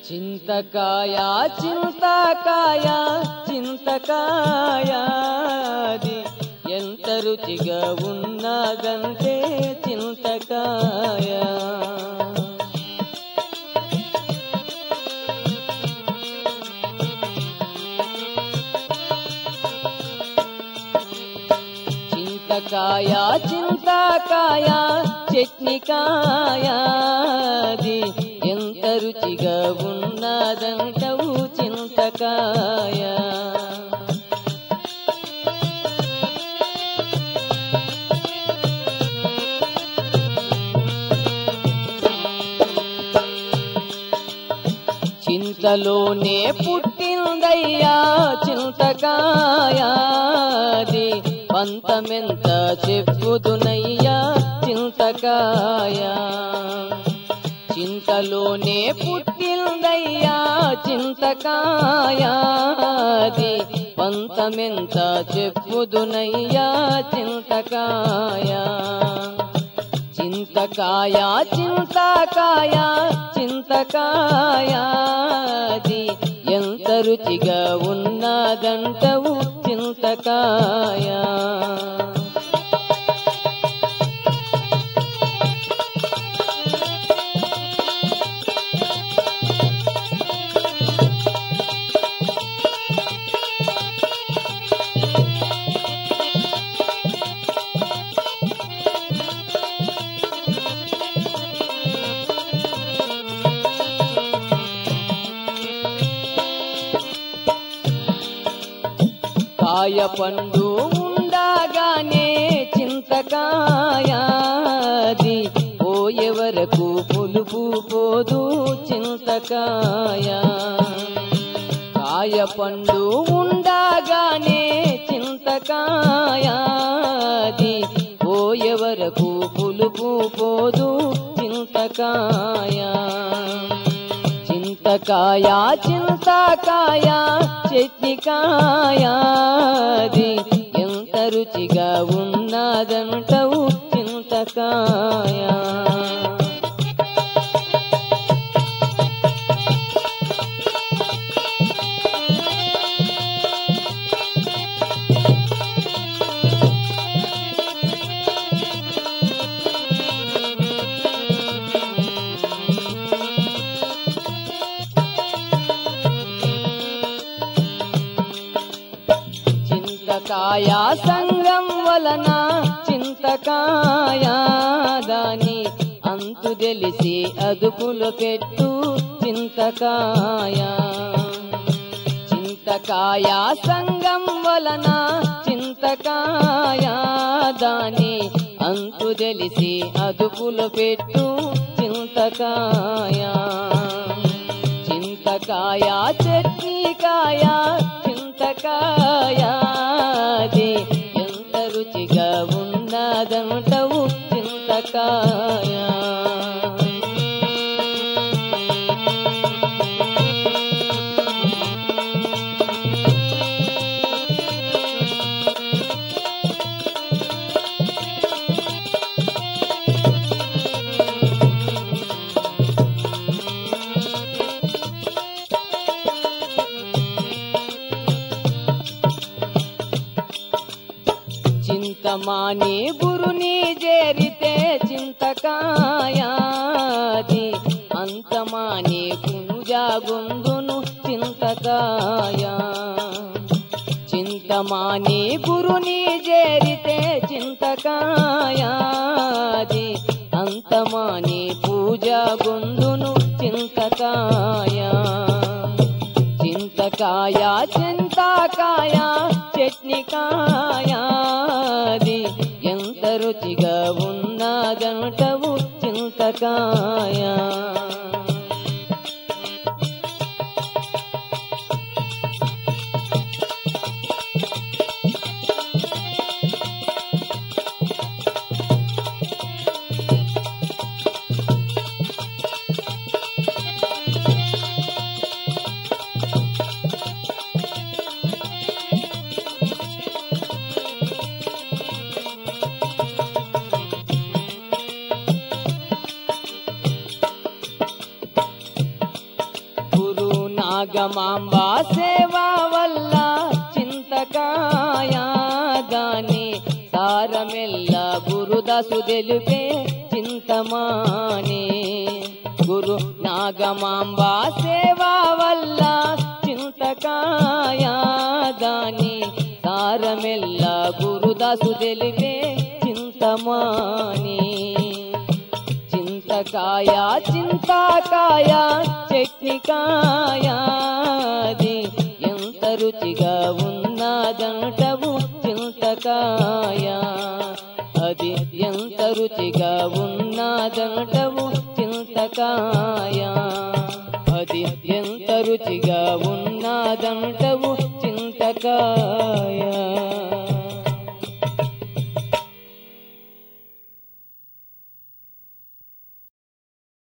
చింతకాయ చింతకాయ చింతకాయ అది ఎంత రుచిగా ఉన్నదంటే చింతకాయ చింతకాయ చింతకాయ చట్నికాయ అది ఎంత రుచిగా ఉన్నదంటవు చింతకాయ చింతలోనే పుట్టిందయ్యా చింతకాయాది పంతమెంత చెప్పుదునయ్యా చింతకాయ చింతలోనే పుట్టిందయ్యా చింతకాయాది పంతమెంత చెప్పుదునయ్యా చింతకాయ చింతకాయ చింతకాయ చింతకాయాది ఎంత రుచిగా ఉన్నదంటవు చింతకాయ కాయ పండు ఉండగానే చింతకాయాది పోయే వరకు పులుపు పోదు చింతకాయ కాయ పండు ఉండగానే చింతకాయాది పోయే వరకు పులుపు పోదు చింతకాయ చింతకాయ చింతకాయ చట్నికాయాది ఎంత రుచిగా ఉన్నదంటవు చింతకాయ చింతకాయ సంగం వలన చింతకాయ దాని అంతు తెలిసి అదుపులో పెట్టు చింతకాయ చింతకాయ సంగం వలన చింతకాయ దాని అంతు తెలిసి అదుపులో పెట్టు చింతకాయ చింతకాయ చట్నీకాయ చింతకాయాది ఎంత రుచిగా ఉన్నదంటవు చింతకాయ చింతమాని గురుని చేరితే చింతకాయాది అంతమాని గుంజాగుందును చింతకాయ చింతమాని గురుని చేరితే చింతకాయాది అంతమాని పూజ గుందును చింతకాయ చింతకాయ చింతకాయ చట్నికాయాది ఎంత రుచిగా ఉన్నదంటవు చింతకాయ నాగమాంబ సేవా వల్ల చింతకాయ దాని సారమెల్ల గురుదాసు తెలిపే చింతమానే గురు నాగమాంబ సేవా వల్ల చింతకాయ దాని సారమెల్ల గురుదాసు తెలిపే చింతమాని చింతకాయ చింతకాయ చట్నికాయ అది ఎంత రుచిగా ఉన్నదంటవు చింతకాయ అది ఎంత రుచిగా ఉన్నదంటవు చింతకాయ అది ఎంత రుచిగా ఉన్నదంటవు చింతకాయ